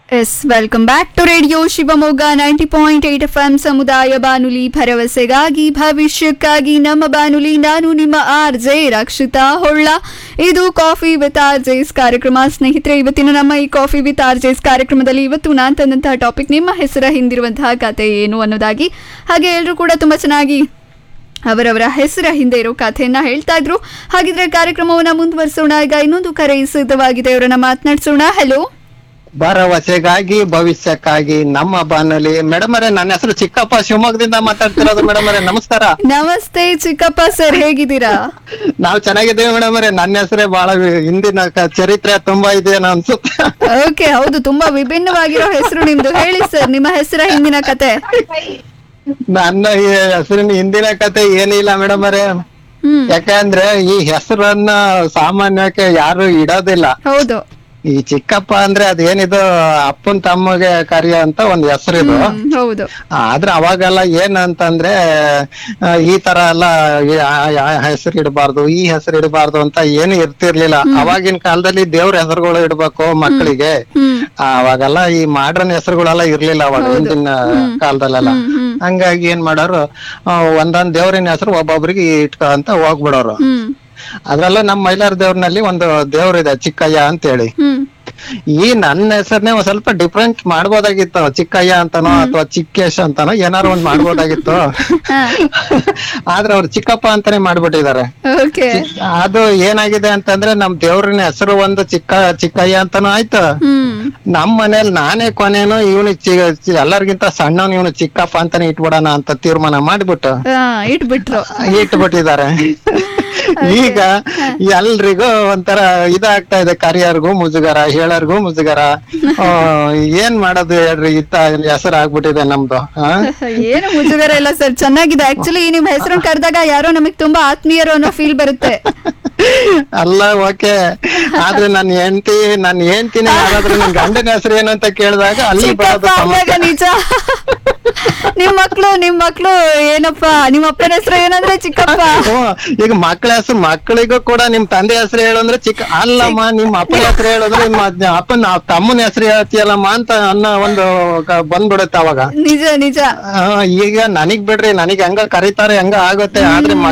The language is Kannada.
S welcome back to radio Shivamogga ninety point eight F M ಸಮುದಾಯ ಬಾನುಲಿ ಭರವಸೆಗಾಗಿ ಭವಿಷ್ಯಕ್ಕಾಗಿ ನಮ್ಮ ಬಾನುಲಿ ನಾನು ನಿಮ್ಮ ಆರ್ ಜೆ ರಕ್ಷಿತಾ ಹೊಳ್ಳ ಇದು ಕಾಫಿ ವಿತ್ ಆರ್ ಜೆಸ್ ಕಾರ್ಯಕ್ರಮ ಸ್ನೇಹಿತರೆ ಇವತ್ತಿನ ನಮ್ಮ ಈ ಕಾಫಿ ವಿತ್ ಆರ್ ಜೆಸ್ ಕಾರ್ಯಕ್ರಮದಲ್ಲಿ ಇವತ್ತು ನಾನು ತಂದಂತಹ ಟಾಪಿಕ್ ನಿಮ್ಮ ಹೆಸರ ಹಿಂದಿರುವಂತಹ ಕತೆ ಏನು ಅನ್ನೋದಾಗಿ ಹಾಗೆ ಎಲ್ಲರೂ ಕೂಡ ತುಂಬಾ ಚೆನ್ನಾಗಿ ಅವರವರ ಹೆಸರ ಹಿಂದೆ ಇರೋ ಕಥೆಯನ್ನ ಹೇಳ್ತಾ ಇದ್ರು ಹಾಗಿದ್ರೆ ಕಾರ್ಯಕ್ರಮವನ್ನ ಮುಂದುವರಿಸೋಣ ಈಗ ಇನ್ನೊಂದು ಕರೆ ಸಿದ್ಧವಾಗಿದೆ ಅವರನ್ನ ಮಾತನಾಡಿಸೋಣ ಹಲೋ ಭರವಸೆಗಾಗಿ ಭವಿಷ್ಯಕ್ಕಾಗಿ ನಮ್ಮ ಬಾನುಲಿ ಮೇಡಮ್ ಅವರೇ ನನ್ನ ಹೆಸರು ಚಿಕ್ಕಪ್ಪ ಶಿವಮೊಗ್ಗದಿಂದ ಮಾತಾಡ್ತಿರೋದು ಮೇಡಮ್ ಅವರೇ ನಮಸ್ಕಾರ ನಮಸ್ತೆ ಚಿಕ್ಕಪ್ಪ ಸರ್ ಹೇಗಿದ್ದೀರಾ ನಾವು ಚೆನ್ನಾಗಿದ್ದೀವಿ ಮೇಡಮ್ ಅವರೇ ನನ್ನ ಹೆಸರೇ ಬಹಳ ಹಿಂದಿನ ಕ- ಚರಿತ್ರೆ ತುಂಬಾ ಇದೆಯೇನೋ ಅನ್ಸುತ್ತೆ ಓಕೆ ಹೌದು ತುಂಬಾ ವಿಭಿನ್ನವಾಗಿರೋ ಹೆಸರು ನಿಮ್ದು ಹೇಳಿ ಸರ್ ನಿಮ್ಮ ಹೆಸರ ಹಿಂದಿನ ಕತೆ ನನ್ನ ಈ ಹೆಸರಿನ ಹಿಂದಿನ ಕತೆ ಏನಿಲ್ಲ ಮೇಡಮ್ ಅವರೇ ಹ್ಮ್ ಯಾಕಂದ್ರೆ ಈ ಹೆಸರನ್ನ ಸಾಮಾನ್ಯಕ್ಕೆ ಯಾರು ಇಡೋದಿಲ್ಲ ಹೌದು ಈ ಚಿಕ್ಕಪ್ಪ ಅಂದ್ರೆ ಅದೇನಿದು ಅಪ್ಪನ್ ತಮ್ಮಗೆ ಕರೆಯೋ ಅಂತ ಒಂದ್ ಹೆಸರಿದು ಹ್ಮ್, ಹೌದು ಆದ್ರೆ ಅವಾಗೆಲ್ಲ ಏನಂತಂದ್ರೆ ಆ, ಈ ತರ ಎಲ್ಲ ಹೆಸರು ಇಡಬಾರ್ದು ಈ ಹೆಸರು ಇಡಬಾರ್ದು ಅಂತ ಏನು ಇರ್ತಿರ್ಲಿಲ್ಲ ಅವಾಗಿನ ಕಾಲದಲ್ಲಿ ದೇವ್ರ ಹೆಸರುಗಳು ಇಡ್ಬೇಕು ಮಕ್ಕಳಿಗೆ ಹ್ಮ್ ಅವಾಗೆಲ್ಲ ಈ ಮಾಡ್ರನ್ ಹೆಸರುಗಳೆಲ್ಲ ಇರ್ಲಿಲ್ಲ ಅವಾಗ ಹಿಂದಿನ ಕಾಲದಲ್ಲೆಲ್ಲ ಹ್ಮ್ ಹಂಗಾಗಿ ಏನ್ ಮಾಡೋರು ಆ, ಒಂದೊಂದ್ ದೇವ್ರಿನ ಹೆಸರು ಒಬ್ಬೊಬ್ರಿಗೆ ಇಟ್ಕೊ ಅಂತ ಹೋಗ್ಬಿಡೋರು ಹ್ಮ್ ಅದ್ರಲ್ಲೂ ನಮ್ಮ ಮೈಲಾರ ದೇವ್ರನಲ್ಲಿ ಒಂದು ದೇವ್ರಿದೆ ಚಿಕ್ಕಯ್ಯ ಅಂತ ಹೇಳಿ ಹ್ಮ್ ಈ ನನ್ನ ಹೆಸರ್ನೇ ಒಂದ್ ಸ್ವಲ್ಪ ಡಿಫ್ರೆಂಟ್ ಮಾಡ್ಬೋದಾಗಿತ್ತು ಚಿಕ್ಕಯ್ಯ ಅಂತನೋ ಅಥವಾ ಚಿಕ್ಕೇಶ್ ಅಂತನೋ ಏನಾರು ಒಂದ್ ಮಾಡ್ಬೋದಾಗಿತ್ತು ಹಾ ಆದ್ರೆ ಅವ್ರು ಚಿಕ್ಕಪ್ಪ ಅಂತಾನೆ ಮಾಡ್ಬಿಟ್ಟಿದ್ದಾರೆ ಓಕೆ ಅದು ಏನಾಗಿದೆ ಅಂತಂದ್ರೆ ನಮ್ ದೇವ್ರಿನ ಹೆಸರು ಒಂದು ಚಿಕ್ಕ ಚಿಕ್ಕಯ್ಯ ಅಂತಾನು ಆಯ್ತು ಹ್ಮ್ ನಮ್ ಮನೇಲಿ ನಾನೇ ಕೊನೇನು ಇವನು ಎಲ್ಲರಿಗಿಂತ ಸಣ್ಣವನು ಇವನು ಚಿಕ್ಕಪ್ಪ ಅಂತಾನೆ ಇಟ್ಬಿಡೋಣ ಅಂತ ತೀರ್ಮಾನ ಮಾಡ್ಬಿಟ್ಟು ಹಾ ಇಟ್ಬಿಟ್ರು ಇಟ್ಬಿಟ್ಟಿದ್ದಾರೆ ಈಗ ಎಲ್ರಿಗೂ ಒಂಥರ ಇದಾಗ್ತಾ ಇದೆ ಕರಿಯರ್ಗೂ ಮುಜುಗರ ಹೇಳರ್ಗೂ ಮುಜುಗರ ಆ, ಏನ್ ಮಾಡೋದು ಹೇಳ್ರಿ ಇತ್ತ ಹೆಸರು ಆಗ್ಬಿಟ್ಟಿದೆ ನಮ್ದು ಆ? ಏನು ಮುಜುಗರ ಇಲ್ಲ ಸರ್ ಚೆನ್ನಾಗಿದೆ ಆಕ್ಚುಲಿ ನಿಮ್ ಹೆಸರನ್ನ ಕರೆದಾಗ ಯಾರೋ ನಮಗ್ ತುಂಬಾ ಆತ್ಮೀಯರು ಅನ್ನೋ ಫೀಲ್ ಬರುತ್ತೆ ಅಲ್ಲ ಓಕೆ ಆದ್ರೆ ನನ್ ಹೆಂಡತಿ ನನ್ ಹೆಂಡತಿನ ಯಾರಾದ್ರೂ ನನ್ ಗಂಡನ ಹೆಸರು ಏನು ಅಂತ ಕೇಳಿದಾಗ ಅಲ್ಲಿ ಚಿಕ್ಕಪ್ಪ ಬರೋದು ಅಂದಾಗ ಸಮಸ್ಯೆ. ನಿಜ ನಿಮ್ ಮಕ್ಳು ನಿಮ್ ಮಕ್ಳು ಏನಪ್ಪ ನಿಮ್ ಅಪ್ಪನ ಹೆಸರು ಏನಂದ್ರೆ ಚಿಕ್ಕಪ್ಪ ಹ್ಮ್. ಈಗ ಮಕ್ಳ ಹೆಸರು ಮಕ್ಕಳಿಗೂ ಕೂಡ ನಿಮ್ ತಂದೆ ಹೆಸರು ಹೇಳಂದ್ರೆ ಚಿಕ್ಕ ಅಲ್ಲಮ್ಮ ನಿಮ್ ಅಪ್ಪನ ಹೆಸರು ಹೇಳಂದ್ರೆ ನಿಮ್ಮ ಅಜ್ಜ- ಅಪ್ಪನ ತಮ್ಮನ ಹೆಸರು ಹೇಳ್ತೀಯಲ್ಲಮ್ಮ ಅಂತ ಅನ್ನೋ ಒಂದು ಕ- ಬಂದ್ಬಿಡುತ್ತೆ ಅವಾಗ ನಿಜ ನಿಜ ಆ, ಈಗ ನನಗ್ ಬಿಡ್ರಿ ನನಗ್ ಹೆಂಗ ಕರೀತಾರೆ ಹೆಂಗ ಆಗುತ್ತೆ ಆದ್ರೆ